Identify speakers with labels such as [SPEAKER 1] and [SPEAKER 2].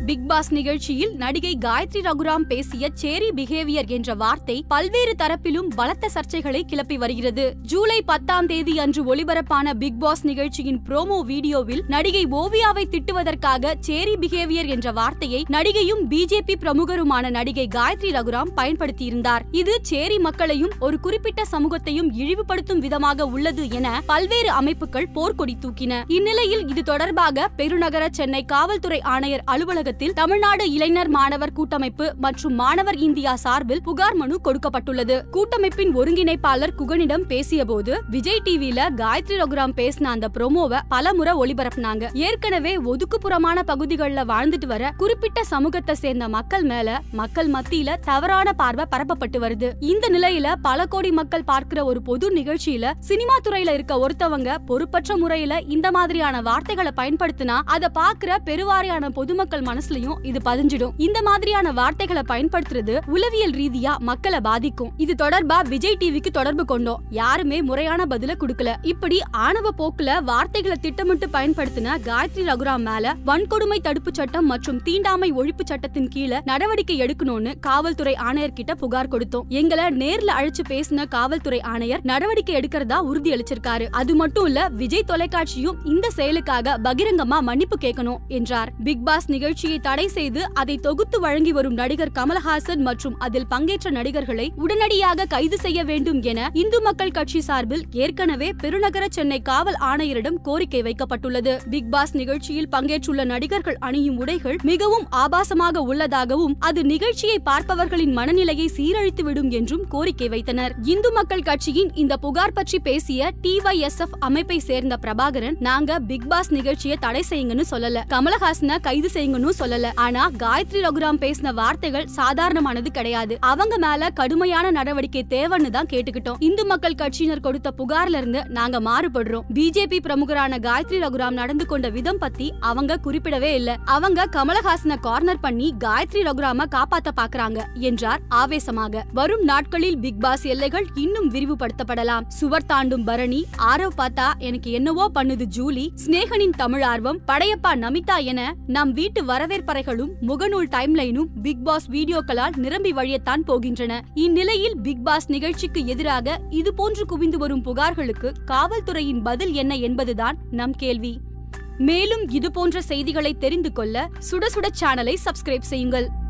[SPEAKER 1] big pass நிகழ்ச்சியில் நடிகை காயத்ரி ரகுராம் பேசிய சேரி பிஹேவியர் என்ற வார்த்தை பல்வேறு தரப்பிலும் பலத்த சர்ச்சைகளை கிளப்பி வருகிறது ஜூலை பத்தாம் தேதி அன்று ஒளிபரப்பான பிக் பாஸ் நிகழ்ச்சியின் ப்ரோமோ வீடியோவில் நடிகை ஓவியாவை திட்டுவதற்காக சேரி பிஹேவியர் என்ற வார்த்தையை நடிகையும் பிஜேபி பிரமுகருமான நடிகை காயத்ரி ரகுராம் பயன்படுத்தியிருந்தார் இது சேரி மக்களையும் ஒரு குறிப்பிட்ட சமூகத்தையும் இழிவுபடுத்தும் விதமாக உள்ளது என பல்வேறு அமைப்புகள் போர்க்கொடி தூக்கின இந்நிலையில் இது தொடர்பாக பெருநகர சென்னை காவல்துறை ஆணையர் அலுவலகத்தில் தமிழ்நாடு இளைஞர் மாணவர் கூட்டமைப்பு மற்றும் மாணவர் இந்தியா சார்பில் புகார் மனு கொடுக்கப்பட்டுள்ளது கூட்டமைப்பின் ஒருங்கிணைப்பாளர் குகனிடம் பேசியபோது விஜய் டிவில காயத்ரி ரகுராம் பேசின அந்த ப்ரோமோவை பலமுறை ஒளிபரப்புனாங்க ஏற்கனவே ஒதுக்குப்புறமான பகுதிகளில் வாழ்ந்துட்டு வர குறிப்பிட்ட சமூகத்தை சேர்ந்த மக்கள் மேல மக்கள் மத்தியில தவறான பார்வை பரப்பப்பட்டு வருது இந்த நிலையில பல கோடி மக்கள் பார்க்கிற ஒரு பொது நிகழ்ச்சியில சினிமா துறையில இருக்க ஒருத்தவங்க பொறுப்பற்ற முறையில இந்த மாதிரியான வார்த்தைகளை பயன்படுத்தினா அதை பாக்குற பெருவாரியான பொதுமக்கள் மனசுலயும் இது பதிஞ்சிடும் இந்த மாதிரியான வார்த்தைகளை பயன்படுத்துறது உளவியல் ரீதியா மக்களை பாதிக்கும் இது தொடர்பா விஜய் டிவிக்கு தொடர்பு கொண்டோம் யாருமே முறையான பதில கொடுக்கல இப்படி ஆணவ போக்குல வார்த்தைகளை திட்டமிட்டு பயன்படுத்தின காயத்ரி ரகுராம் மேல வன்கொடுமை தடுப்பு சட்டம் மற்றும் தீண்டாமை ஒழிப்பு சட்டத்தின் கீழே நடவடிக்கை எடுக்கணும்னு காவல்துறை ஆணையர் கிட்ட புகார் கொடுத்தோம் எங்களை நேர்ல அழைச்சு பேசின காவல்துறை ஆணையர் நடவடிக்கை எடுக்கிறதா உறுதி அளிச்சிருக்காரு அது மட்டும் இல்ல விஜய் தொலைக்காட்சியும் இந்த செயலுக்காக பகிரங்கமா மன்னிப்பு கேட்கணும் என்றார் பிக் பாஸ் நிகழ்ச்சியை தடை செய்து அதை தொகுத்து வழங்கி வரும் நடிகர் கமலஹாசன் மற்றும் அதில் பங்கேற்ற நடிகர்களை உடனடியாக கைது செய்ய வேண்டும் என இந்து மக்கள் கட்சி சார்பில் ஏற்கனவே பெருநகர சென்னை காவல் ஆணையரிடம் கோரிக்கை வைக்கப்பட்டுள்ளது பிக் பாஸ் நிகழ்ச்சியில் பங்கேற்றுள்ள நடிகர்கள் அணியும் உடைகள் மிகவும் ஆபாசமாக உள்ளதாகவும் அது நிகழ்ச்சியை பார்ப்பவர்களின் மனநிலையை சீரழித்து விடும் என்றும் கோரிக்கை வைத்தனர் இந்து மக்கள் கட்சியின் இந்த புகார் பற்றி பேசிய டிஒய்எஸ்எஃப் அமைப்பை சேர்ந்த பிரபாகரன் நாங்க பிக் பாஸ் நிகழ்ச்சியை தடை செய்யுங்கன்னு சொல்லல கமலஹாசனை கைது செய்யுங்கன்னு சொல்லல ஆனா காயத்ரி ரகுராம் பேசின வார்த்தைகள் சாதாரணமானது கிடையாது அவங்க மேல கடுமையான நடவடிக்கை தேவைன்னு தான் கேட்டுக்கிட்டோம் இந்து மக்கள் கட்சியினர் கொடுத்த புகார்ல இருந்து நாங்க மாறுபடுறோம் பிஜேபி பிரமுகரான காயத்ரி ரகுராம் நடந்து கொண்ட விதம் பத்தி அவங்க குறிப்பிடவே இல்ல அவங்க கமலஹாசனை கார்னர் பண்ணி காயத்ரி ரகுராம காப்பாத்த பாக்குறாங்க என்றார் ஆவேசமாக வரும் நாட்களில் பிக் பாஸ் எல்லைகள் இன்னும் விரிவுபடுத்தப்படலாம் சுவர் தாண்டும் பரணி ஆரவ் பார்த்தா எனக்கு என்னவோ பண்ணுது ஜூலி ஸ்னேகனின் தமிழ் ஆர்வம் படையப்பா நமிதா என நம் வீட்டு வரவேற்பறைகளும் முகநூல் டைம்லைனும் பிக் பாஸ் வீடியோக்களால் நிரம்பி வழியத்தான் போகின்றன இந்நிலையில் பிக் பாஸ் நிகழ்ச்சிக்கு எதிராக இதுபோன்று குவிந்து வரும் புகார்களுக்கு காவல்துறையின் பதில் என்ன என்பதுதான் நம் கேள்வி மேலும் இதுபோன்ற செய்திகளை தெரிந்து கொள்ள சுட சுட சேனலை சப்ஸ்கிரைப் செய்யுங்கள்